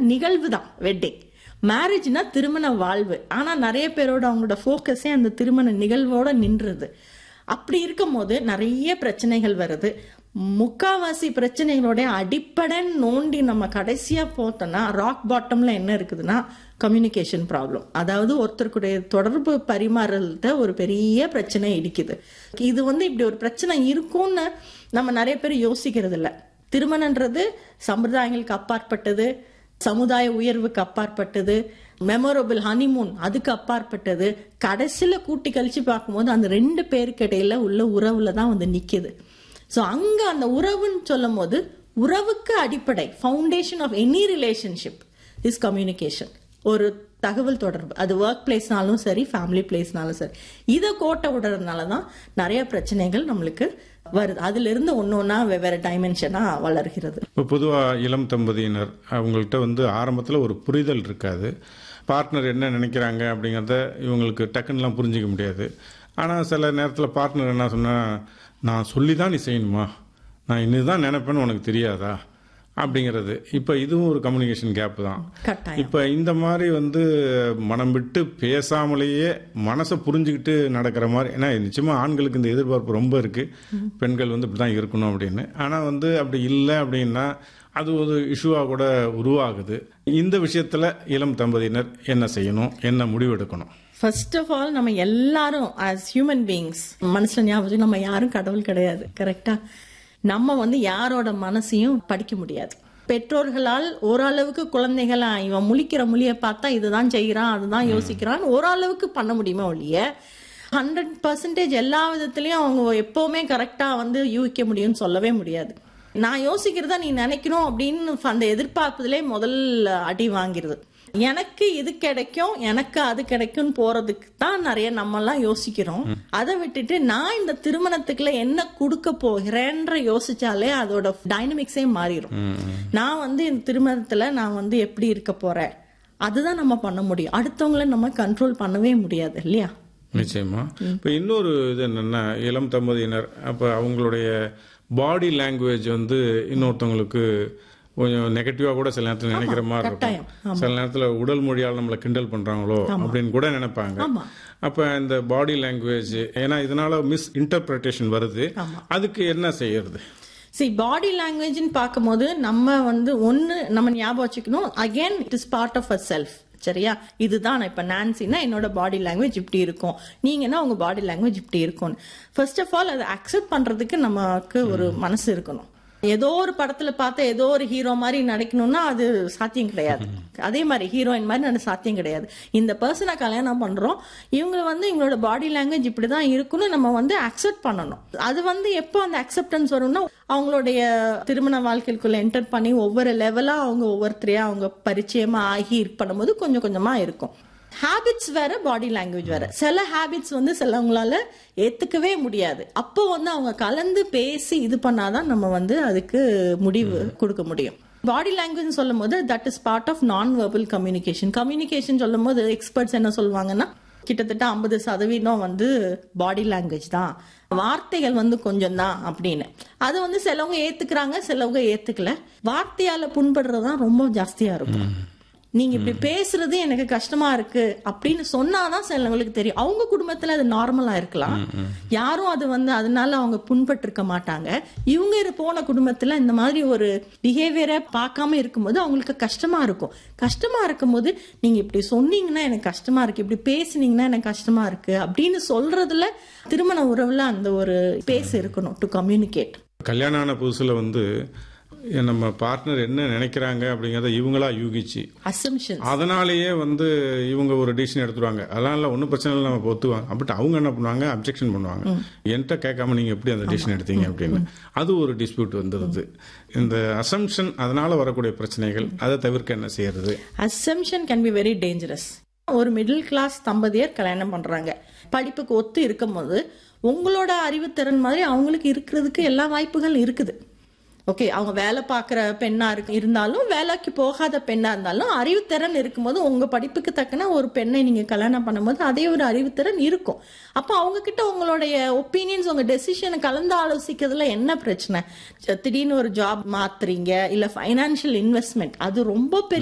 நிகழ்வு தான் வெட்டிங் மேரேஜ்னா திருமண வாழ்வு ஆனா நிறைய பேரோட அவங்களோட ஃபோக்கஸே அந்த திருமண நிகழ்வோட நின்றுது அப்படி இருக்கும்போது நிறைய பிரச்சனைகள் வருது முக்காவாசி பிரச்சனைகளோட அடிப்படை நோண்டி நம்ம கடைசியா போட்டோம்னா ராக் பாட்டம்ல என்ன இருக்குதுன்னா கம்யூனிகேஷன் ப்ராப்ளம் அதாவது ஒருத்தருக்குடைய தொடர்பு பரிமாறல்கிட்ட ஒரு பெரிய பிரச்சனை இடிக்குது இது வந்து இப்படி ஒரு பிரச்சனை இருக்கும்னு நம்ம நிறைய பேர் யோசிக்கிறது இல்ல திருமணன்றது சம்பிரதாயங்களுக்கு அப்பாற்பட்டது சமுதாய உயர்வுக்கு அப்பாற்பட்டது மெமரபிள் ஹனிமூன் அதுக்கு அப்பாற்பட்டது கடைசியில கூட்டி கழிச்சு பார்க்கும்போது அந்த ரெண்டு பேருக்கு இடையில உள்ள உறவுல தான் வந்து நிக்குது ஸோ அங்க அந்த உறவுன்னு சொல்லும் போது உறவுக்கு அடிப்படை foundation of any relationship is communication ஒரு தகவல் தொடர்பு அது ஒர்க் பிளேஸ்னாலும் சரி ஃபேமிலி பிளேஸ்னாலும் சரி இதை கோட்டை விடுறதுனால தான் நிறைய பிரச்சனைகள் நம்மளுக்கு வருது அதுல இருந்து ஒன்று ஒன்றா வெவ்வேறு டைமென்ஷனா வளர்கிறது இப்போ பொதுவாக இளம் தம்பதியினர் அவங்கள்ட்ட வந்து ஆரம்பத்தில் ஒரு புரிதல் இருக்காது பார்ட்னர் என்ன நினைக்கிறாங்க அப்படிங்கிறத இவங்களுக்கு டக்குன்னுலாம் புரிஞ்சிக்க முடியாது ஆனால் சில நேரத்தில் பார்ட்னர் என்ன சொன்னால் நான் சொல்லி தான் நீ செய்யணுமா நான் இன்னுதான் நினைப்பேன்னு உனக்கு தெரியாதா அப்படிங்கிறது இப்போ இதுவும் ஒரு கம்யூனிகேஷன் கேப் தான் கட்டாயம் இப்போ இந்த மாதிரி வந்து மனம் விட்டு பேசாமலேயே மனசை புரிஞ்சுக்கிட்டு நடக்கிற மாதிரி ஏன்னா நிச்சயமாக ஆண்களுக்கு இந்த எதிர்பார்ப்பு ரொம்ப இருக்கு பெண்கள் வந்து இப்படி தான் இருக்கணும் அப்படின்னு ஆனால் வந்து அப்படி இல்லை அப்படின்னா அது ஒரு இஷ்யூவாக கூட உருவாகுது இந்த விஷயத்தில் இளம் தம்பதியினர் என்ன செய்யணும் என்ன முடிவெடுக்கணும் ஃபர்ஸ்ட் ஆஃப் ஆல் நம்ம எல்லாரும் ஆஸ் ஹியூமன் பீயிங்ஸ் மனசுல ஞாபகம் வச்சு நம்ம யாரும் கடவுள் கிடையாது கரெக்டா நம்ம வந்து யாரோட மனசையும் படிக்க முடியாது பெற்றோர்களால் ஓரளவுக்கு குழந்தைகளா இவன் முழிக்கிற மொழிய பார்த்தா இதுதான் செய்யறான் அதுதான் யோசிக்கிறான் ஓரளவுக்கு பண்ண முடியுமா ஒழிய ஹண்ட்ரட் பர்சன்டேஜ் எல்லா விதத்துலயும் அவங்க எப்பவுமே கரெக்டா வந்து யூகிக்க முடியும்னு சொல்லவே முடியாது நான் யோசிக்கிறதா நீ நினைக்கணும் அப்படின்னு அந்த எதிர்பார்ப்பதிலே முதல் அடி வாங்கிருது எனக்கு இது கிடைக்கும் எனக்கு அது கிடைக்கும் போறதுக்கு தான் நிறைய நம்ம எல்லாம் யோசிக்கிறோம் அதை விட்டுட்டு நான் இந்த திருமணத்துக்குள்ள என்ன கொடுக்க போகிறேன்ற யோசிச்சாலே அதோட டைனமிக்ஸே மாறிடும் நான் வந்து இந்த திருமணத்துல நான் வந்து எப்படி இருக்க போறேன் அதுதான் நம்ம பண்ண முடியும் அடுத்தவங்கள நம்ம கண்ட்ரோல் பண்ணவே முடியாது இல்லையா நிச்சயமா இப்போ இன்னொரு இது என்னன்னா இளம் தம்பதியினர் அப்போ அவங்களுடைய பாடி லாங்குவேஜ் வந்து இன்னொருத்தவங்களுக்கு கொஞ்சம் நெகட்டிவாக கூட சில நேரத்தில் நினைக்கிற மாதிரி இருக்கும் சில நேரத்தில் உடல் மொழியால் நம்மளை கிண்டல் பண்ணுறாங்களோ அப்படின்னு கூட நினைப்பாங்க ஆமா அப்போ இந்த பாடி லாங்குவேஜ் ஏன்னா இதனால மிஸ் இன்டர்பிரட்டேஷன் வருது அதுக்கு என்ன செய்யறது சி பாடி லாங்குவேஜ்னு பார்க்கும்போது நம்ம வந்து ஒன்று நம்ம ஞாபகம் வச்சுக்கணும் again it is part of a self சரியா இதுதான் நான் இப்போ நான்சினா என்னோட பாடி லாங்குவேஜ் இப்படி இருக்கும் நீங்கன்னா உங்க பாடி லாங்குவேஜ் இப்படி இருக்கும் ஃபர்ஸ்ட் ஆஃப் ஆல் அதை அக்செப்ட் பண்றதுக்கு நமக்கு ஒரு மனசு இருக்கணும் ஏதோ ஒரு படத்துல பார்த்த ஏதோ ஒரு ஹீரோ மாதிரி நடிக்கணும்னா அது சாத்தியம் கிடையாது அதே மாதிரி ஹீரோயின் மாதிரி நட சாத்தியம் கிடையாது இந்த பர்சனை கல்யாணம் பண்றோம் இவங்க வந்து இவங்களோட பாடி லாங்குவேஜ் இப்படிதான் இருக்குன்னு நம்ம வந்து அக்செப்ட் பண்ணணும் அது வந்து எப்போ அந்த அக்செப்டன்ஸ் வரும்னா அவங்களுடைய திருமண வாழ்க்கைக்குள்ள என்டர் பண்ணி ஒவ்வொரு லெவலா அவங்க ஒவ்வொருத்தரையா அவங்க பரிச்சயமா ஆகி இது பண்ணும்போது கொஞ்சம் கொஞ்சமா இருக்கும் ஹேபிட்ஸ் வேற பாடி லாங்குவேஜ் வேற சில ஹேபிட்ஸ் வந்து சிலவங்களால ஏத்துக்கவே முடியாது அப்போ வந்து அவங்க கலந்து பேசி இது பண்ணாதான் நம்ம வந்து அதுக்கு முடிவு கொடுக்க முடியும் பாடி லாங்குவேஜ் சொல்லும் போது that is part of non verbal communication communication சொல்லும் போது எக்ஸ்பர்ட்ஸ் என்ன சொல்லுவாங்கன்னா கிட்டத்தட்ட ஐம்பது சதவீதம் வந்து பாடி லாங்குவேஜ் தான் வார்த்தைகள் வந்து கொஞ்சம் தான் அப்படின்னு அது வந்து சிலவங்க ஏத்துக்கிறாங்க சிலவங்க ஏத்துக்கல வார்த்தையால புண்படுறதுதான் ரொம்ப ஜாஸ்தியா இருக்கும் நீங்க இப்படி பேசுறது எனக்கு கஷ்டமா இருக்கு அப்படின்னு சொன்னாதான் சிலவங்களுக்கு தெரியும் அவங்க குடும்பத்துல அது நார்மலா இருக்கலாம் யாரும் அது வந்து அதனால அவங்க புண்பட்டு இருக்க மாட்டாங்க இவங்க இரு- போன குடும்பத்துல இந்த மாதிரி ஒரு பிஹேவியரை பார்க்காம இருக்கும்போது அவங்களுக்கு கஷ்டமா இருக்கும் கஷ்டமா இருக்கும்போது நீங்க இப்படி சொன்னீங்கன்னா எனக்கு கஷ்டமா இருக்கு இப்படி பேசுனீங்கன்னா எனக்கு கஷ்டமா இருக்கு அப்படின்னு சொல்றதுல திருமண உறவுல அந்த ஒரு பேஸ் இருக்கணும் டு கம்யூனிகேட் கல்யாணம் ஆன புதுசில் வந்து நம்ம பார்ட்னர் என்ன நினைக்கிறாங்க அப்படிங்கிறத இவங்களா யூகிச்சு அசம்ஷன் அதனாலேயே வந்து இவங்க ஒரு டிசிஷன் எடுத்துருவாங்க அதெல்லாம் இல்லை ஒன்றும் பிரச்சனை இல்லை நம்ம ஒத்துவாங்க அப்படி அவங்க என்ன பண்ணுவாங்க அப்ஜெக்ஷன் பண்ணுவாங்க என்கிட்ட கேட்காம நீங்கள் எப்படி அந்த டிசிஷன் எடுத்தீங்க அப்படின்னு அது ஒரு டிஸ்பியூட் வந்துடுது இந்த அசம்ஷன் அதனால வரக்கூடிய பிரச்சனைகள் அதை தவிர்க்க என்ன செய்யறது assumption can be very dangerous ஒரு மிடில் கிளாஸ் தம்பதியர் கல்யாணம் பண்றாங்க படிப்புக்கு ஒத்து இருக்கும்போது உங்களோட அறிவுத்திறன் மாதிரி அவங்களுக்கு இருக்கிறதுக்கு எல்லா வாய்ப்புகள் இருக்குது ஓகே அவங்க வேலை பார்க்குற பெண்ணா இருக்கு இருந்தாலும் வேலைக்கு போகாத பெண்ணா இருந்தாலும் அறிவுத்திறன் இருக்கும்போது உங்க படிப்புக்கு தக்கன ஒரு பெண்ணை நீங்க கல்யாணம் பண்ணும்போது அதே ஒரு அறிவுத்திறன் இருக்கும் அப்போ அவங்க கிட்ட உங்களுடைய ஒப்பீனியன்ஸ் உங்க டெசிஷனை கலந்து ஆலோசிக்கிறதுல என்ன பிரச்சனை திடீர்னு ஒரு ஜாப் மாத்துறீங்க இல்ல ஃபைனான்சியல் இன்வெஸ்ட்மெண்ட் அது ரொம்ப பெரிய